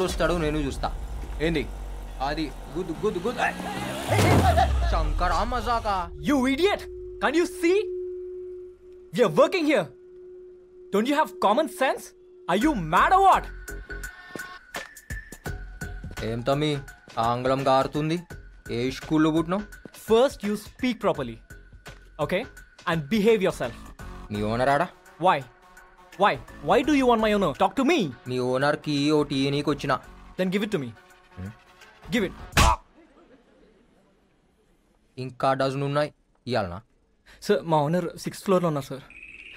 వస్తాడు నేను చూస్తా ఏంది అది గుద్దు గుద్దు గుద్దు ఏయ్! శంకరా మజాకా You idiot! Can't you see? We are working here. Don't you have common sense? Are you mad or what? ఏం తమ్మి ఆంగ్లం గారుతుంది ఏ స్కూల్లో పుట్టినావు First, you speak properly. Okay? And behave yourself. మీ ఓనర్ ఆడా Why? Why? Why do you want my honor? Talk to me. మీ ఓనర్కి ఓ టీ నీకు వచ్చిన Then give it to me. Give it. ఇంకా డజన్ ఉన్నాయి ఇవ్వాలనా సార్ మా ఓనర్ సిక్స్త్ ఫ్లోర్లో ఉన్నారు సార్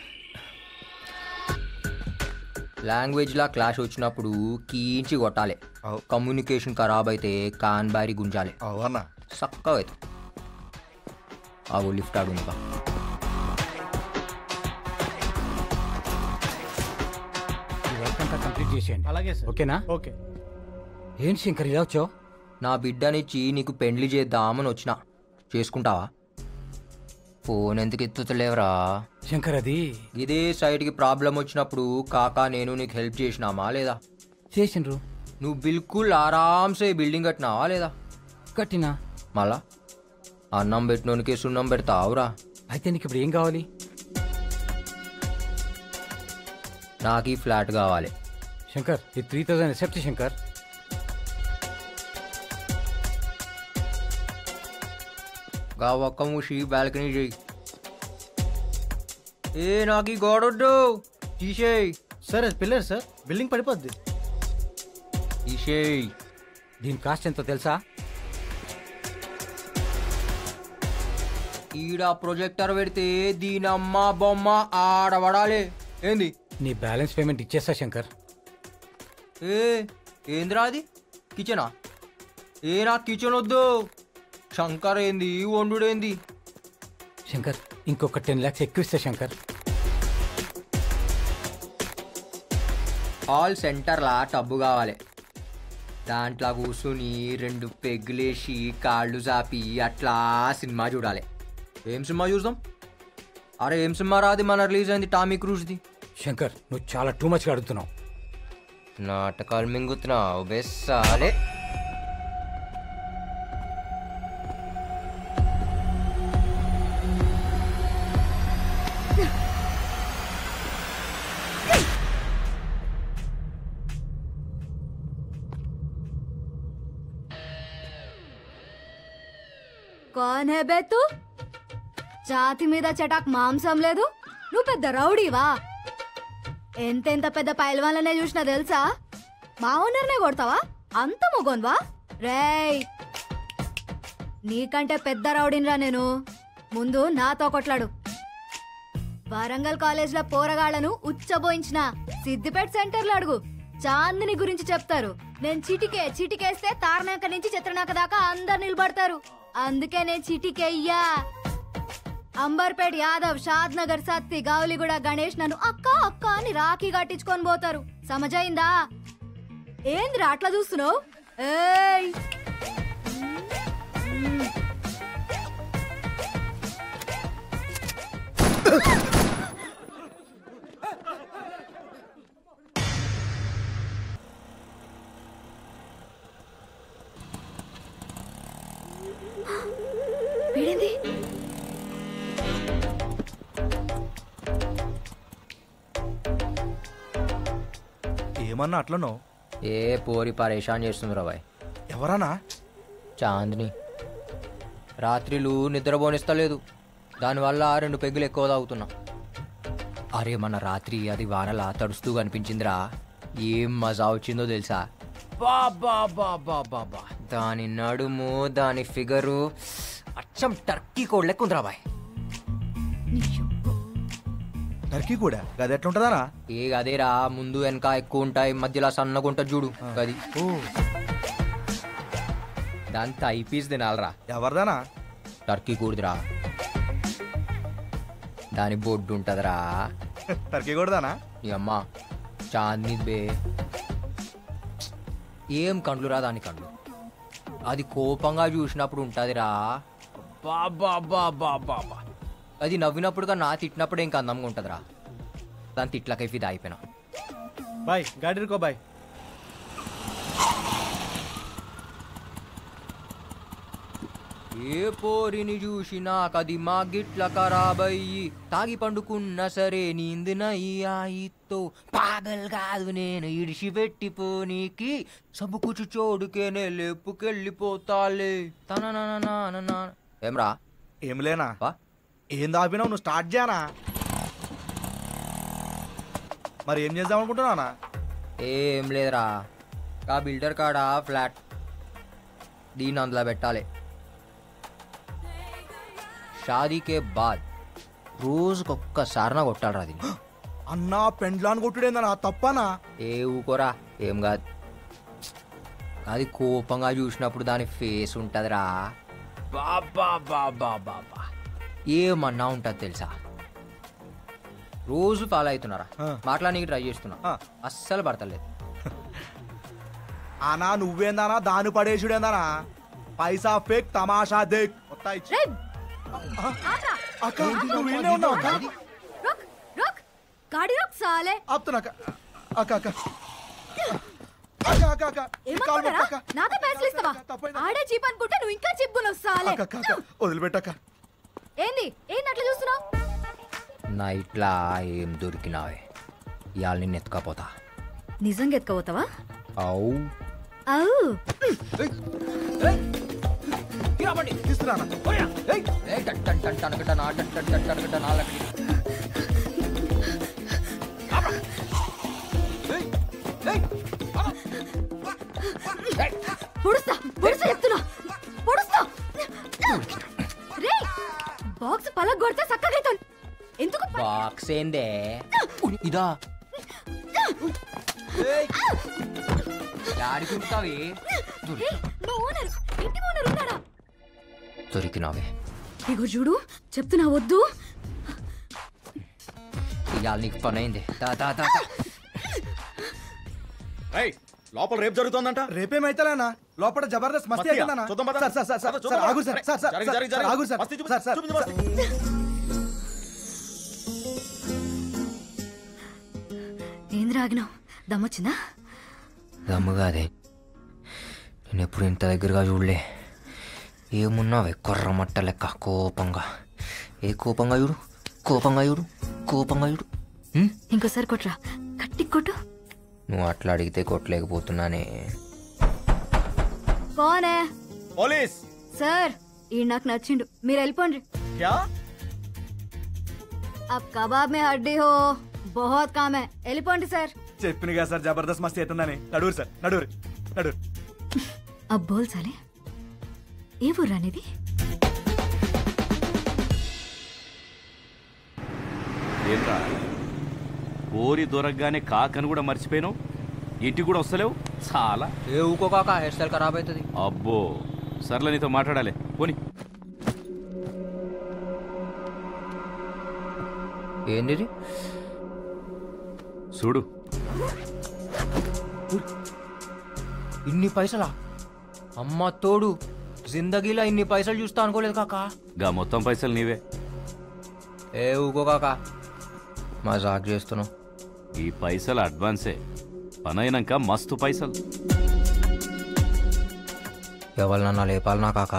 లాంగ్వేజ్లా క్లాష్ వచ్చినప్పుడు కీంచి కొట్టాలి అవు. కమ్యూనికేషన్ ఖరాబ్ అయితే కాన్ బారి గుంజాలి అవునా చక్కగా అవుతుంది ఆగు లిఫ్ట్ ఆడు ఇంకా ఈ వర్క్ అంతా కంప్లీట్ చేసేయండి అలాగే సార్ ఓకేనా ఓకే ఏంటి శంకర్ ఇలా వచ్చావు నా బిడ్డనిచ్చి నీకు పెండ్లి చేద్దామని వచ్చిన చేసుకుంటావా ఫోన్ ఎందుకు ఎత్తుతలేవరా శంకర్ అది ఇదే సైడ్కి ప్రాబ్లం వచ్చినప్పుడు కాకా నేను నీకు హెల్ప్ చేసినామా లేదా చేసిండ్రు నువ్వు బిల్కుల్ ఆరామ్సే బిల్డింగ్ కట్టినావా లేదా కట్టినా మళ్ళా అన్నం పెట్టినోనికి సున్నం పెడతావురా అయితే నీకు ఇప్పుడు ఏం కావాలి నాకు ఈ ఫ్లాట్ కావాలి శంకర్ ఈ త్రీ థౌసండ్ ఎక్సెప్ట్ శంకర్ గా ఒక్క మూసి బాల్కనీ చేయి ఏ నాకు ఈ గోడొద్దు తీసేయి సార్ అది పిల్లర్ సార్ బిల్డింగ్ పడిపోద్ది తీసేయి దీని కాస్ట్ ఎంతో తెలుసా ఈడ ప్రొజెక్టర్ పెడితే దీనమ్మ బొమ్మ ఆడబడాలి ఏంది నీ బ్యాలెన్స్ పేమెంట్ ఇచ్చేస్తా శంకర్ ఏ ఏందిరా అది కిచెనా ఏ నాకు కిచెన్ వద్దు శంకర్ ఏంది వండుడేంది శంకర్ ఇంకొక టెన్ ల్యాక్స్ ఎక్కువ ఇస్తా శంకర్ హాల్ సెంటర్లా టబ్బు కావాలి దాంట్లో కూర్చుని రెండు పెగ్గులేసి కాళ్ళు చాపి అట్లా సినిమా చూడాలి ఏం సినిమా చూద్దాం అరే ఏం సినిమా రాది మన రిలీజ్ అయింది టామీ క్రూజ్ది శంకర్ నువ్వు చాలా టూ మచ్గా అడుగుతున్నావు నాటకాలు మింగుతున్నావు బెస్సాలే కాన్ హే బే తూ ఛాతి మీద చటాక్ మాంసం లేదు నువ్వు పెద్ద రౌడీవా ఎంతెంత పెద్ద పైల్వాన్లనే చూసినా తెలుసా మా ఓనర్నే కొడతావా అంత మొగోన్వా రేయ్ నీకంటే పెద్ద రౌడీన్రా నేను ముందు నాతో కొట్లాడు వరంగల్ కాలేజ్లో పోరగాళ్లను ఉచ్చబోయించిన సిద్దిపేట సెంటర్లో అడుగు చాందిని గురించి చెప్తారు నేను చిటికే చిటికేస్తే తారనాక నుంచి చిత్రనాక దాకా అందరు నిలబడతారు అందుకే నేను చిటికెయ్యా అంబర్పేట్ యాదవ్ షాద్ నగర్ సత్తి గావలిగూడ గణేష్ నన్ను అక్క అక్క అని రాఖీ కట్టించుకొని పోతారు సమజైందా ఏంద్రా అట్లా చూస్తున్నావు ఏయ్ వీడింది ఏమన్నా అట్లనో ఏ పోరి పరేషాన్ చేస్తుంది బాయ్ ఎవరన్నా చాందిని రాత్రిలు నిద్రపోనిస్తలేదు దానివల్ల రెండు పెగ్గులు ఎక్కువ తాగుతున్నా అరే మన రాత్రి అది వానలా తడుస్తూ కనిపించిందిరా ఏం మజా వచ్చిందో తెలుసా బాబా బాబా బాబా దాని నడుము దాని ఫిగరు అచ్చం టర్కీ కోడ్ లెక్క ఉందిరా బాయ్ టర్కీ కూడా గది ఎట్లుంటదానా ఏ అదేరా ముందు వెనక ఎక్కువ ఉంటాయి మధ్యలో సన్నగా ఉంటుంది చూడు అది ఓ దాని థై పీస్ తినాలరా ఎవరిదానా టర్కీ కూడదురా దాని బొడ్డు ఉంటదిరా టర్కీ కూడానా నీ అమ్మ చాందిని బే ఏం కండ్లు రా దాని కండ్లు అది కోపంగా చూసినప్పుడు ఉంటదిరా బాబా బాబా బాబా అది నవ్వినప్పుడుగా నా తిట్టినప్పుడు ఇంకా అందంగా ఉంటదిరా దాని తిట్లకై ఫిదా అయిపోయినా బాయ్ గాడి రుకో బాయ్ ఏ పోరిని చూసినా కది మా గిట్ల ఖరాబయ్యి తాగి పండుకున్న సరే నీందినయ్యాయితో పాగల్ కాదు నేను ఇడిసి పెట్టిపోనీకి సబ్బుకుచు చోడుకేనే లేపుకెళ్ళిపోతాలే తన ఏమ్రా ఏం లేనా వా ఏం దాపినావు నువ్వు స్టార్ట్ చేయనా మరి ఏం చేద్దాం అనుకుంటున్నానా ఏం లేదురా ఆ బిల్డర్ కాడ ఫ్లాట్ దీన్ని అందులో పెట్టాలి షాదీకే బాద్ రోజుకొక్కసారినా కొట్టాలరా దీన్ని అన్నా పెండ్లాన్ కొట్టుడేందనా తప్పనా ఏ ఊకోరా ఏం కాదు అది కోపంగా చూసినప్పుడు దాని ఫేస్ ఉంటదిరా బాబా బాబా బాబా ఏమన్నా ఉంటది తెలుసా రోజు ఫాలో అవుతున్నారా ఆ. మాట్లాడానికి ట్రై చేస్తున్నా ఆ. అస్సలు పడతలేదు అనా నువ్వేందానా దాని పడేసుడేందానా పైసా ఫేక్ తమాషా దేక్ మొత్తా ఇచ్చి- రేయ్, ఆగ్రా. అక్క నువ్వు ఈడనే ఉన్నావు అక్క రుక్ రుక్ గాడి రుక్ సాలే ఆపుతున్నా అక్క అక్క అక్క అక్క అక్క అక్క ఈ కాలు ఏమనుకున్నారా పెట్టు అక్క. నాతో పైసలు ఇస్తావా అక్క, తప్పైంది. ఆడే చీప్ అనుకుంటే నువ్వు ఇంకా చిప్పుకున్నావు సాలే అక్క అక్క అక్క వదిలిపెట్టక్క ఏంది ఏంది అట్లా చూస్తున్నావు నైట్లా ఏం దొరికినావే ఇవాళ నిన్ను ఎత్తుకపోతా నిజంగా ఎత్తుకోపోతావా అవు అవు తీసుకురానా పొడుస్తా పొడుస్తా చెప్తున్నా పొడుస్తా రే బాక్స్ పలగ కొడితే చక్కగా ఎందుకు ప- బాక్స్ ఏందే ఇదా ఆడుకుంటావి రేయ్, మా ఓనర్ ఇంటి ఓనర్ ఉన్నాడా దొరికినావే ఇగో చూడు చెప్తున్నా వద్దు ఇవాళ నీకు పని అయింది దా దా దా దా. లోపల రేపు జరుగుతోందంట రేపేమైతేనా లోపల జబర్దస్త్ మస్తీ మస్తీయా? అవుతుందనా? చూద్దాం పద. సార్ సార్ సార్ సార్ పద, సార్ చూద్దాం ఆగు పద. సార్ సార్ సార్ జరిగి, సార్, జరిగి, సార్ జరిగి. ఆగు సార్ మస్తీ చూపి, సార్ సార్ చూపించు, మస్తీ. ఏంది రాగినావు దమ్మొచ్చిందా దమ్ముగాదే నేను ఎప్పుడు ఇంత దగ్గరగా చూడలే ఏమున్నావే కొర్ర మట్ట లెక్క కోపంగా ఏ కోపంగా చూడు కోపంగా చూడు కోపంగా చూడు ఉం? ఇంకోసారి కొట్రా కట్టి కొట్టు నువ్వు అట్లా అడిగితే కొట్టలేకపోతున్నానే కోనే పోలీస్ సార్ ఈ నాకు నచ్చిండు మీరు వెళ్ళిపోండి క్యా अब कबाब में हड्डी हो बहुत काम है వెళ్ళిపోండి సార్ చెప్పింది కదా సార్ జబర్దస్త్ మస్తీ అవుతుందని నడువురు సార్ నడువురు నడువురు अब बोल साले ఏ ఊరు అనేది ఏంట్రా ఓరి దొరకగానే కాకని కూడా మర్చిపోయాను ఇంటికి కూడా వస్తలేవు చాలా ఏ ఊకో కాక హెయిర్ స్టైల్ ఖరాబ్ అవుతుంది అబ్బో సర్లే నీతో మాట్లాడాలి పోని ఏంది ఇది? చూడు ఇన్ని పైసలా అమ్మ తోడు జిందగీలో ఇన్ని పైసలు చూస్తా అనుకోలేదు కాక గా మొత్తం పైసలు నీవే ఏ ఊకో కాక మజాక్ చేస్తున్నావు ఈ పైసలు అడ్వాన్సే పనైనాక మస్తు పైసలు ఎవరినన్నా లేపాలనా కాక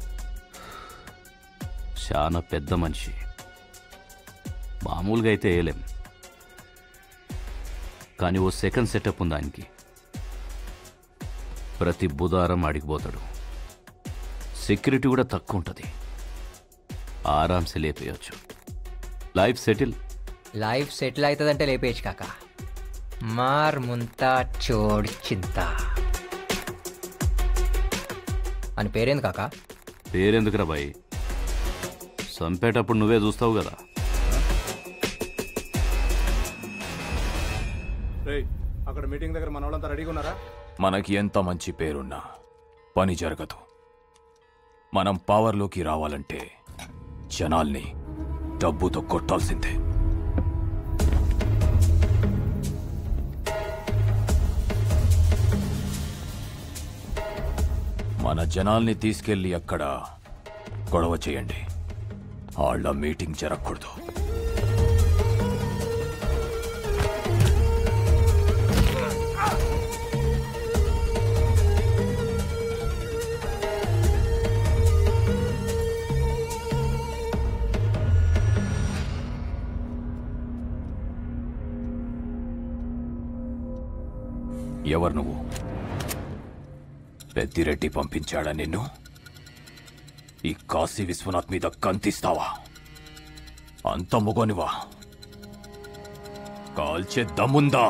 చాలా పెద్ద మనిషి మామూలుగా అయితే వేయలేం కానీ ఓ సెకండ్ సెటప్ ఉంది ఆయనకి ప్రతి బుధవారం ఆడికిపోతాడు సెక్యూరిటీ కూడా తక్కువ ఉంటుంది ఆరామ్సే లేపేయచ్చు లైఫ్ సెటిల్ లైఫ్ సెటిల్ అవుతుందంటే లేపేయచ్చు కాక మార్ ముంతా చోడ్ చింత అని పేరేంది కాక పేరెందుకురా బాయ్ చంపేటప్పుడు నువ్వే చూస్తావు కదా అక్కడ మీటింగ్ దగ్గర మన వాళ్ళంతా రెడీగా ఉన్నారా మనకి ఎంత మంచి పేరున్నా పని జరగదు మనం పవర్లోకి రావాలంటే జనాల్ని డబ్బుతో కొట్టాల్సిందే మన జనాల్ని తీసుకెళ్లి అక్కడ గొడవ చేయండి వాళ్ళ మీటింగ్ జరగకూడదు ఎవరు నువ్వు పెద్దిరెడ్డి పంపించాడా నిన్ను ఈ కాశీ విశ్వనాథ్ మీద కంతిస్తావా అంత మొగనివా కాల్చే దమ్ముందా